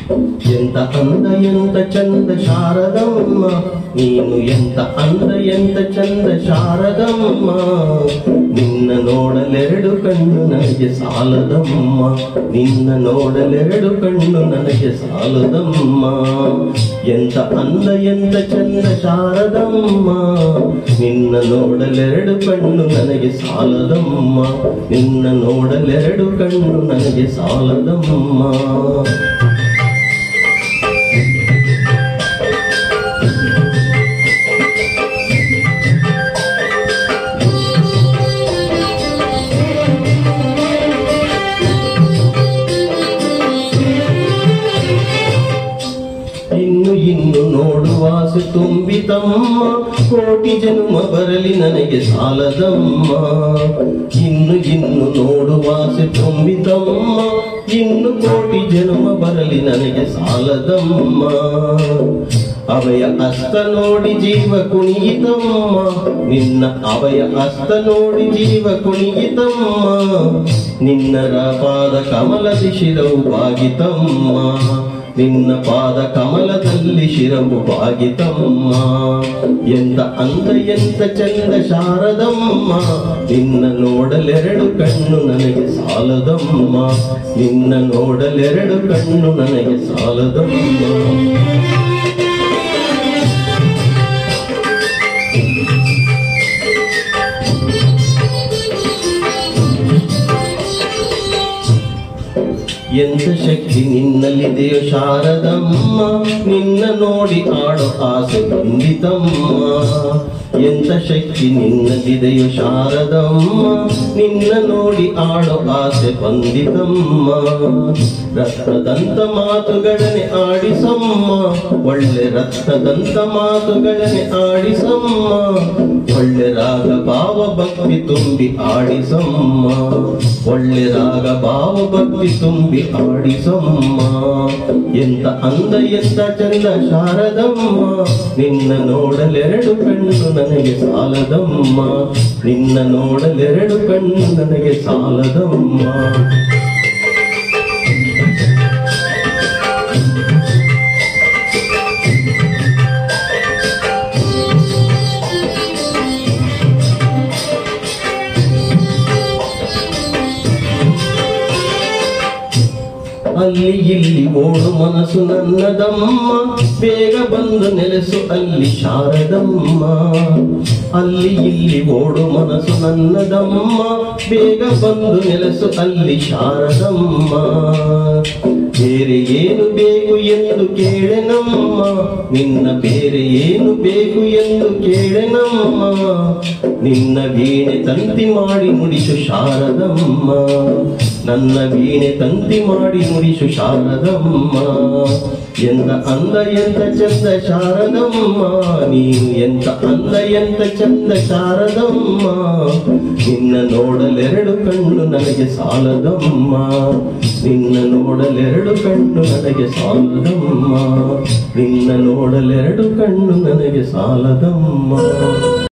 ಎಂತ ಅಂದ ಎಂತ ಚಂದ ಶಾರದಮ್ಮ ನೀನು ಎಂತ ಅಂದ ಎಂತ ಚಂದ ಶಾರದಮ್ಮ ನಿನ್ನ ನೋಡಲೆರಡು ಕಣ್ಣು ನನಗೆ ಸಾಲದಮ್ಮ ನಿನ್ನ ನೋಡಲೆರಡು ಕಣ್ಣು ನನಗೆ ಸಾಲದಮ್ಮ ಎಂತ ಅಂದ ಎಂತ ಚಂದ ಶಾರದಮ್ಮ ನಿನ್ನ ನೋಡಲೆರಡು ಕಣ್ಣು ನನಗೆ ಸಾಲದಮ್ಮ ನಿನ್ನ ನೋಡಲೆರಡು ಕಣ್ಣು ನನಗೆ ಸಾಲದಮ್ಮ ಇನ್ನು ಇನ್ನು ನೋಡುವಾಸೆ ತುಂಬಿತಮ್ಮ ಕೋಟಿ ಜನ್ಮ ಬರಲಿ ನನಗೆ ಸಾಲದಮ್ಮ ಇನ್ನು ಇನ್ನು ನೋಡುವಾಸೆ ತುಂಬಿತಮ್ಮ ಇನ್ನು ಕೋಟಿ ಜನ್ಮ ಬರಲಿ ನನಗೆ ಸಾಲದಮ್ಮ ಅವಯ ಅಸ್ತ ನೋಡಿ ಜೀವ ಕುಣಿಯಿತಮ್ಮ ನಿನ್ನ ಅವಯ ಅಸ್ತ ನೋಡಿ ಜೀವ ಕುಣಿಯಿತಮ್ಮ ನಿನ್ನರ ಪಾದ ಕಮಲದಿ ಶಿರವು ಬಾಗಿತಮ್ಮ ನಿನ್ನ ಪಾದ ಕಮಲದಲ್ಲಿ ಶಿರವು ಬಾಗಿತಮ್ಮ ಎಂತ ಅಂದ ಎಂತ ಚಂದ ಶಾರದಮ್ಮ ನಿನ್ನ ನೋಡಲೆರಡು ಕಣ್ಣು ನನಗೆ ಸಾಲದಮ್ಮ ನಿನ್ನ ನೋಡಲೆರಡು ಕಣ್ಣು ನನಗೆ ಸಾಲದಮ್ಮ ಎಂತ ಶಕ್ತಿ ನಿನ್ನಲ್ಲಿದೆಯೋ ಶಾರದಮ್ಮ ನಿನ್ನ ನೋಡಿ ಆಡೋ ಆಸೆ ಬಂದಿತಮ್ಮ ಎಂತ ಶಕ್ತಿ ನಿನ್ನಲ್ಲಿದೆಯೋ ಶಾರದಮ್ಮ ನಿನ್ನ ನೋಡಿ ಆಡೋ ಆಸೆ ಬಂದಿತಮ್ಮ ರತ್ನದಂತ ಮಾತುಗಳನೆ ಆಡಿಸಮ್ಮ ಒಳ್ಳೆ ರತ್ನದಂತ ಮಾತುಗಳನೆ ಆಡಿಸಮ್ಮ ಒಳ್ಳೆ ರಾಗ ಭಾವ ಭಕ್ತಿ ತುಂಬಿ ಆಡಿಸಮ್ಮ ಒಳ್ಳೆ ರಾಗ ಭಾವ ಭಕ್ತಿ ತುಂಬಿ ಆಡಿಸಮ್ಮ ಎಂತ ಅಂದ ಎಂತ ಚಂದ ಶಾರದಮ್ಮ ನಿನ್ನ ನೋಡಲೆರಡು ಕಣ್ಣು ನನಗೆ ಸಾಲದಮ್ಮ ನಿನ್ನ ನೋಡಲೆರಡು ಕಣ್ಣು ನನಗೆ ಸಾಲದಮ್ಮ ಅಲ್ಲಿ ಇಲ್ಲಿ ಓಡು ಮನಸ್ಸು ನನ್ನದಮ್ಮ ಬೇಗ ಬಂದು ನೆಲೆಸು ಅಲ್ಲಿ ಶಾರದಮ್ಮ ಅಲ್ಲಿ ಇಲ್ಲಿ ಓಡು ಮನಸ್ಸು ನನ್ನದಮ್ಮ ಬೇಗ ಬಂದು ನೆಲೆಸು ಅಲ್ಲಿ ಶಾರದಮ್ಮ ಬೇರೆ ಏನು ಬೇಕು ಎಂದು ಕೇಳೆನಮ್ಮ ನಿನ್ನ ಬೇರೆ ಏನು ಬೇಕು ಎಂದು ಕೇಳೆನಮ್ಮ ನಿನ್ನ ವೀಣೆ ತಂತಿ ಮಾಡಿ ನುಡಿಸು ಶಾರದಮ್ಮ ನನ್ನ ವೀಣೆ ತಂತಿ ಮಾಡಿ ನುಡಿಸು ಶಾರದಮ್ಮ ಎಂದ ಅಂದ ಎಂತ ಚಂದ ಶಾರದಮ್ಮ ನೀನು ಎಂತ ಅಂದ ಎಂತ ಚಂದ ಶಾರದಮ್ಮ ನಿನ್ನ ನೋಡಲೆರಡು ಕಣ್ಣು ನನಗೆ ಸಾಲದಮ್ಮ ನಿನ್ನ ನೋಡಲೆರಡು ಕಣ್ಣು ನನಗೆ ಸಾಲದಮ್ಮ ನಿನ್ನ ನೋಡಲೆರಡು ಕಣ್ಣು ನನಗೆ ಸಾಲದಮ್ಮ